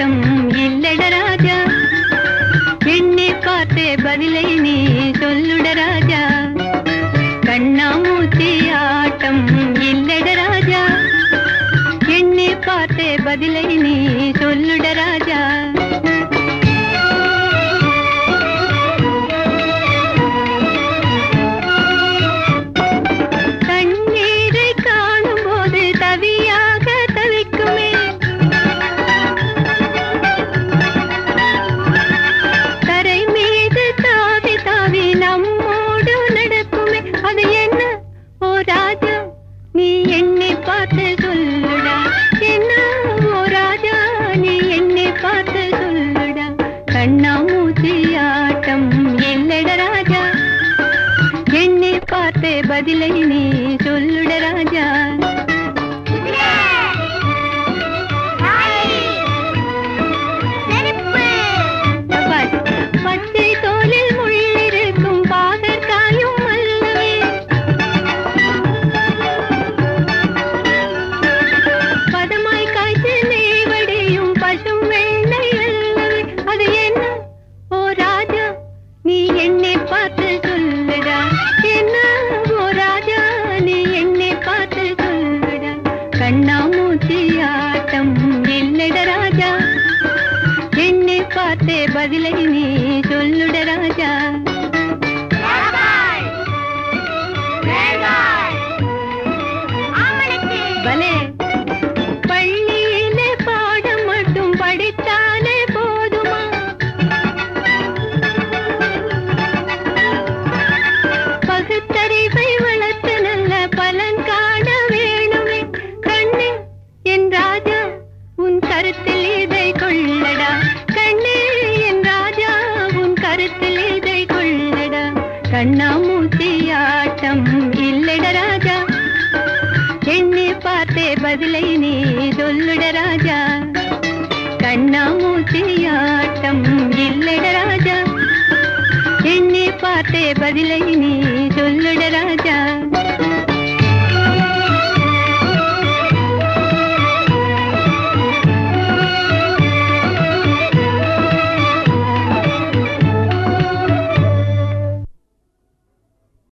ஆட்டம் இல்லட ராஜா எண்ணி பார்த்தே பதிலை நீ சொல்லுட ராஜா கண்ணாமூச்சி ஆட்டம் இல்லட ராஜா எண்ணி பார்த்தே பதிலை நீ சொல்லுட ராஜா கண்ணீரை காணும் போது தவியாக தவிக்குமே கரை மீது தாவி தாவி நம்மோடு நடக்குமே அது என்ன ஓ ராஜா நீ என்னை பார்த்து சொல்லுடா என்ன ஓ ராஜா நீ என்னை பார்த்து சொல்லுடா கண்ணாமூச்சி ஆட்டம் இல்லட ராஜா என்னை பார்த்து பதிலை நீ சொல்லுட ராஜா சபாஷ். பச்சை தோலில் முள்ளிருக்கும் பாகற்காயும் அல்லவே பதமாய் காய்ச்சி நெய்வடியும் பசும் வெண்ணை அல்லவே அது என்ன ஓ ராஜா நீ என்னை பார்த்து சொல்லுடா என்ன ஓ ராஜா நீ என்னை பார்த்து சொல்லுடா கண்ணாமூச்சி ஆட்டம் இல்லட ராஜா என்னை பார்த்தே பதிலை நீ சொல்லுட ராஜா பலே பள்ளியிலே பாடம் மட்டும் படித்தாலே போதுமா பகுத்தறிவை வளர்த்து நல்ல பலன் காண வேணுமே கண்ணே என் ராஜா உன் கருத்தில் இதை கொள்ளடா கண்ணே என் ராஜா உன் கருத்தில் இதை கொள்ளடா கண்ணாமூச்சி ஆட்டம் இல்லட ராஜா என்னை பார்த்தே பதிலை நீ சொல்லுட ராஜா கண்ணாமூச்சி ஆட்டம் இல்லட ராஜா என்னை பார்த்தே பதிலை நீ சொல்லுட ராஜா